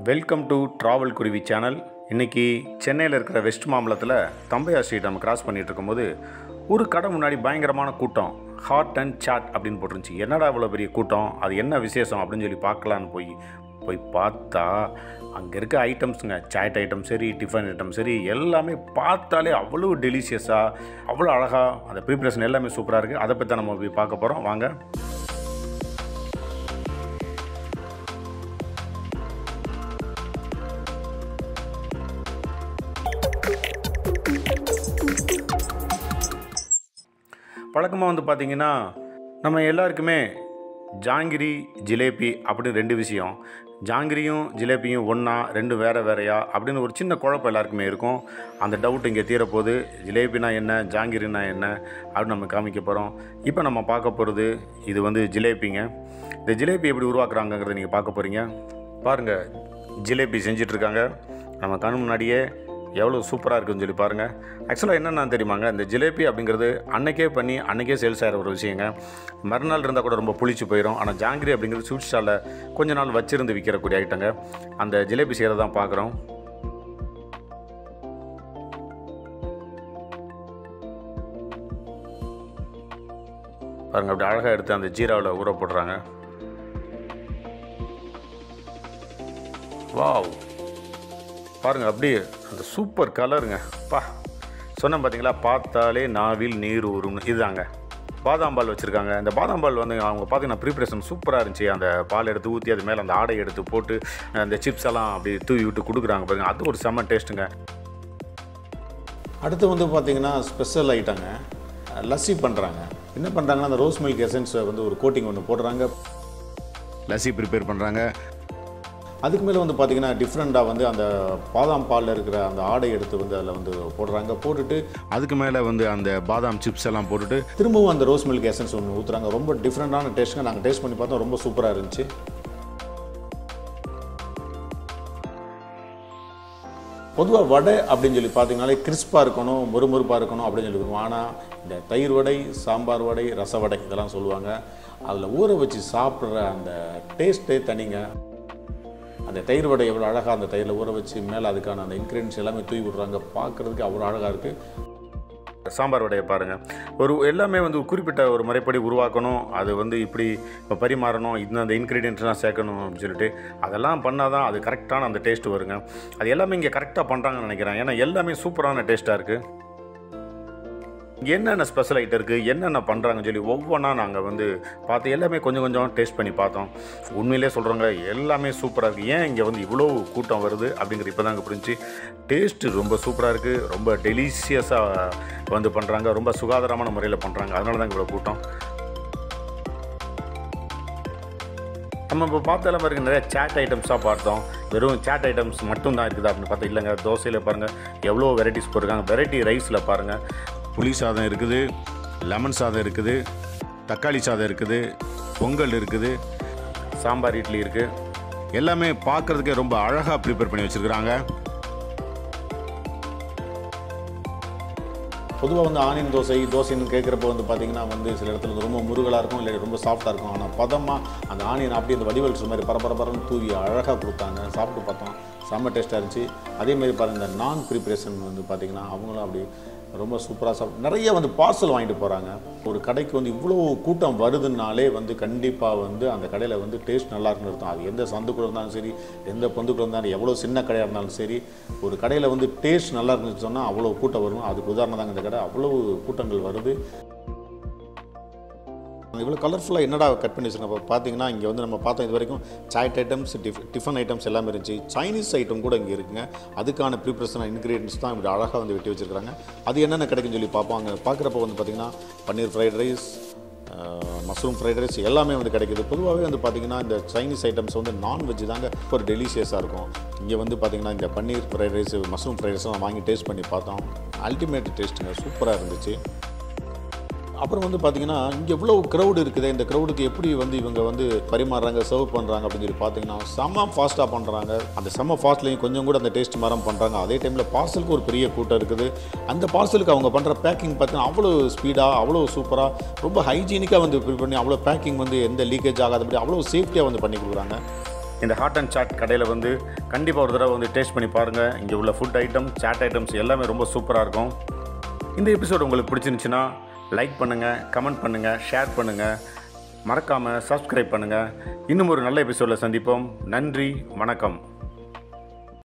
welcome to travel Kuruvi channel இன்றைக்கி சென்னையில் இருக்கிற வெஸ்ட் மாம்பலத்தில் தம்பையா ஸ்ட்ரீட் நம்ம கிராஸ் பண்ணிட்டு இருக்கும்போது ஒரு கடை முன்னாடி பயங்கரமான கூட்டம் ஹாட் அண்ட் சாட் அப்படின்னு போட்டுருந்துச்சு என்னடா இவ்வளோ பெரிய கூட்டம் அது என்ன விசேஷம் அப்படின்னு சொல்லி பார்க்கலான்னு போய் போய் பார்த்தா அங்கே இருக்க ஐட்டம்ஸுங்க சாட் ஐட்டம் சரி டிஃபன் ஐட்டம் சரி எல்லாமே பார்த்தாலே அவ்வளோ டெலிஷியஸாக அவ்வளோ அழகாக அந்த ப்ரிப்ரேஷன் எல்லாமே சூப்பராக இருக்குது அதை பற்றி தான் நம்ம போய் பார்க்க போகிறோம் வாங்க வழக்கமாக வந்து பார்த்திங்கன்னா நம்ம எல்லாருக்குமே ஜாங்கிரி ஜிலேபி அப்படின்னு ரெண்டு விஷயம் ஜாங்கிரியும் ஜிலேபியும் ஒன்றா ரெண்டு வேறு வேறையா அப்படின்னு ஒரு சின்ன குழப்பம் எல்லாருக்குமே இருக்கும் அந்த டவுட் இங்கே தீரப்போகுது ஜிலேபினா என்ன ஜாங்கிரினா என்ன அப்படின்னு நம்ம காமிக்க போகிறோம் இப்போ நம்ம பார்க்க போகிறது இது வந்து ஜிலேபிங்க இந்த ஜிலேபி எப்படி உருவாக்குறாங்கங்கிறத நீங்கள் பார்க்க போகிறீங்க பாருங்கள் ஜிலேபி செஞ்சிட்ருக்காங்க நம்ம கண் முன்னாடியே எவ்வளோ சூப்பராக இருக்குன்னு சொல்லி பாருங்கள் ஆக்சுவலாக என்னென்னா தெரியுமாங்க இந்த ஜிலேபி அப்படிங்கிறது அன்னைக்கே பண்ணி அன்னைக்கே சேல்ஸ் ஆகிற ஒரு விஷயங்க மறுநாள் இருந்தால் கூட ரொம்ப புளிச்சு போயிடும் ஆனால் ஜாங்கிரி அப்படிங்கிறது ஸ்வீட் ஸ்டாலில் கொஞ்ச நாள் வச்சிருந்து விற்கிறக்கூடிய ஐட்டங்க அந்த ஜிலேபி செய்கிறத தான் பார்க்குறோம் பாருங்கள் அப்படி அழகாக எடுத்து அந்த ஜீராவில் ஊற போடுறாங்க வாவ் பாருங்க அப்படியே அந்த சூப்பர் கலருங்க பா சொன்னேன் பார்த்தீங்களா பார்த்தாலே நாவில் நீர் ஊறும்னு இதுதாங்க பாதாம் பால் வச்சுருக்காங்க இந்த பாதாம் பால் வந்து அவங்க பார்த்தீங்கன்னா ப்ரிப்ரேஷன் சூப்பராக இருந்துச்சு அந்த பால் எடுத்து ஊற்றி அது மேலே அந்த ஆடை எடுத்து போட்டு அந்த சிப்ஸ் எல்லாம் அப்படி தூவி விட்டு கொடுக்குறாங்க பாருங்க அது ஒரு செம்ம டேஸ்ட்டுங்க அடுத்து வந்து பார்த்தீங்கன்னா ஸ்பெஷல் ஐட்டங்க லஸ்ஸி பண்ணுறாங்க என்ன பண்ணுறாங்கன்னா அந்த ரோஸ் மில்க் எசன்ஸை வந்து ஒரு கோட்டிங் ஒன்று போடுறாங்க லஸ்ஸி ப்ரிப்பேர் பண்ணுறாங்க அதுக்கு மேலே வந்து பார்த்தீங்கன்னா டிஃப்ரெண்ட்டாக வந்து அந்த பாதாம் பாலில் இருக்கிற அந்த ஆடை எடுத்து வந்து அதில் வந்து போடுறாங்க போட்டுட்டு அதுக்கு மேலே வந்து அந்த பாதாம் சிப்ஸ் எல்லாம் போட்டுட்டு திரும்பவும் அந்த ரோஸ் மில்க் எசன்ஸ் ஒன்று ஊற்றுறாங்க ரொம்ப டிஃப்ரெண்ட்டான டேஸ்ட்டுங்க நாங்கள் டேஸ்ட் பண்ணி பார்த்தோம் ரொம்ப சூப்பராக இருந்துச்சு பொதுவாக வடை அப்படின்னு சொல்லி பார்த்தீங்கனாலே கிறிஸ்பாக இருக்கணும் மொறுமொறுப்பாக இருக்கணும் அப்படின்னு சொல்லி இருக்கும் ஆனால் இந்த தயிர் வடை சாம்பார் வடை ரச வடை இதெல்லாம் சொல்லுவாங்க அதில் ஊற வச்சு சாப்பிட்ற அந்த டேஸ்ட்டே தனிங்க அந்த தயிர் வடை எவ்வளோ அழகாக அந்த தயிரில் ஊற வச்சு மேலே அதுக்கான அந்த இன்க்ரீடியன்ஸ் எல்லாமே தூவி விட்றாங்க பார்க்குறதுக்கு அவ்வளோ அழகாக இருக்குது சாம்பார் வடையை பாருங்கள் ஒரு எல்லாமே வந்து குறிப்பிட்ட ஒரு முறைப்படி உருவாக்கணும் அது வந்து இப்படி இப்போ பரிமாறணும் இந்த அந்த இன்க்ரீடியன்ட்ஸ்லாம் சேர்க்கணும் அப்படின்னு சொல்லிட்டு அதெல்லாம் பண்ணால் தான் அது கரெக்டான அந்த டேஸ்ட் வருங்க அது எல்லாமே இங்கே கரெக்டாக பண்ணுறாங்கன்னு நினைக்கிறேன் ஏன்னா எல்லாமே சூப்பரான டேஸ்ட்டாக இருக்குது இங்கே என்னென்ன ஸ்பெஷல் ஐட்டம் இருக்குது என்னென்ன பண்ணுறாங்கன்னு சொல்லி ஒவ்வொன்றா நாங்கள் வந்து பார்த்து எல்லாமே கொஞ்சம் கொஞ்சம் டேஸ்ட் பண்ணி பார்த்தோம் உண்மையிலே சொல்கிறோங்க எல்லாமே சூப்பராக இருக்குது ஏன் இங்கே வந்து இவ்வளோ கூட்டம் வருது அப்படிங்கிற இப்போ தாங்க புரிஞ்சு டேஸ்ட்டு ரொம்ப சூப்பராக இருக்குது ரொம்ப டெலிஷியஸாக வந்து பண்ணுறாங்க ரொம்ப சுகாதாரமான முறையில் பண்ணுறாங்க அதனால தான் இவ்வளோ கூட்டம் நம்ம இப்போ பார்த்தாலும் பாருங்க நிறைய சேட் ஐட்டம்ஸாக பார்த்தோம் வெறும் சேட் ஐட்டம்ஸ் மட்டும் தான் இருக்குது அப்படின்னு பார்த்தா இல்லைங்க தோசையில் பாருங்கள் எவ்வளோ வெரைட்டிஸ் போட்டிருக்காங்க வெரைட்டி ரைஸில் பாருங்கள் புளி சாதம் இருக்குது லெமன் சாதம் இருக்குது தக்காளி சாதம் இருக்குது பொங்கல் இருக்குது சாம்பார் இட்லி இருக்குது எல்லாமே பார்க்குறதுக்கே ரொம்ப அழகாக ப்ரிப்பேர் பண்ணி வச்சுருக்குறாங்க பொதுவாக வந்து ஆனியன் தோசை தோசைன்னு கேட்குறப்ப வந்து பார்த்தீங்கன்னா வந்து சில இடத்துல வந்து ரொம்ப முருகலாக இருக்கும் இல்லை ரொம்ப சாஃப்டாக இருக்கும் ஆனால் பதமாக அந்த ஆனியன் அப்படியே அந்த வடிவல் மாதிரி பரபரப்பரன்னு தூவி அழகாக கொடுத்தாங்க சாப்பிட்டு பார்த்தோம் செம்ம டேஸ்ட்டாக இருந்துச்சு அதேமாதிரி பாருங்கள் இந்த நான் ப்ரிப்ரேஷன் வந்து பார்த்தீங்கன்னா அவங்களும் அப்படி ரொம்ப சூப்பராக சாப்பிட்டு நிறைய வந்து பார்சல் வாங்கிட்டு போகிறாங்க ஒரு கடைக்கு வந்து இவ்வளோ கூட்டம் வருதுனாலே வந்து கண்டிப்பாக வந்து அந்த கடையில் வந்து டேஸ்ட் நல்லா இருக்குன்னு அர்த்தம் அது எந்த சந்துக்குள்ள இருந்தாலும் சரி எந்த பொந்துக்குள்ள இருந்தாலும் எவ்வளோ சின்ன கடையாக இருந்தாலும் சரி ஒரு கடையில் வந்து டேஸ்ட் நல்லா இருக்குன்னு சொன்னால் அவ்வளோ கூட்டம் வரும் அதுக்கு உதாரணம் தாங்க இந்த கடை அவ்வளோ கூட்டங்கள் வருது இவ்வளோ கலர்ஃபுல்லாக என்னடா கட் பண்ணி வச்சுருக்கோம் இப்போ பார்த்தீங்கன்னா இங்கே வந்து நம்ம பார்த்தோம் இது வரைக்கும் chaat items tiff tiffin items எல்லாமே இருந்துச்சு சைனீஸ் ஐட்டம் கூட இங்கே இருக்குங்க அதுக்கான ப்ரிப்ரேஷன் இன்க்ரீடியன்ஸ் தான் இப்படி அழகாக வந்து வெட்டி வச்சுருக்காங்க அது என்னென்ன கிடைக்குன்னு சொல்லி பார்ப்பாங்க பார்க்குறப்ப வந்து பார்த்திங்கன்னா paneer fried rice mushroom fried rice எல்லாமே வந்து கிடைக்குது பொதுவாகவே வந்து பார்த்திங்கன்னா இந்த சைனீஸ் ஐட்டம்ஸ் வந்து நான்வெஜ் தாங்க ஒரு டெலிஷியஸாக இருக்கும் இங்கே வந்து பார்த்திங்கன்னா இந்த paneer fried rice mushroom fried ரைஸ்லாம் வாங்கி டேஸ்ட் பண்ணி பார்த்தோம் அல்டிமேட் டேஸ்ட்டுங்க சூப்பராக இருந்துச்சு அப்புறம் வந்து பார்த்தீங்கன்னா இங்கே எவ்வளோ க்ரௌடு இருக்குது இந்த க்ரௌடுக்கு எப்படி வந்து இவங்க வந்து பரிமாறுறாங்க சர்வ் பண்ணுறாங்க அப்படின்னு சொல்லி பார்த்தீங்கன்னா செம்ம ஃபாஸ்ட்டாக பண்ணுறாங்க அந்த செம்ம ஃபாஸ்ட்லேயும் கொஞ்சம் கூட அந்த டேஸ்ட் மரம் பண்ணுறாங்க அதே டைமில் பார்சலுக்கு ஒரு பெரிய கூட்டம் இருக்குது அந்த பார்சலுக்கு அவங்க பண்ணுற பேக்கிங் பார்த்தீங்கன்னா அவ்வளோ ஸ்பீடாக அவ்வளோ சூப்பராக ரொம்ப ஹைஜீனிக்காக வந்து ப்ரிப்பேர் பண்ணி அவ்வளோ பேக்கிங் வந்து எந்த லீக்கேஜ் ஆகாதபடி அவ்வளோ சேஃப்டியாக வந்து பண்ணி கொடுக்குறாங்க இந்த ஹாட் அண்ட் சாட் கடையில் வந்து கண்டிப்பாக ஒரு தடவை வந்து டேஸ்ட் பண்ணி பாருங்கள் இங்கே உள்ள ஃபுட் ஐட்டம் சாட் ஐட்டம்ஸ் எல்லாமே ரொம்ப சூப்பராக இருக்கும் இந்த எபிசோடு உங்களுக்கு பிடிச்சிருந்துச்சுன்னா லைக் பண்ணுங்கள் கமெண்ட் பண்ணுங்கள் ஷேர் பண்ணுங்கள் மறக்காமல் சப்ஸ்கிரைப் பண்ணுங்கள் இன்னும் ஒரு நல்ல எபிசோடில் சந்திப்போம் நன்றி வணக்கம்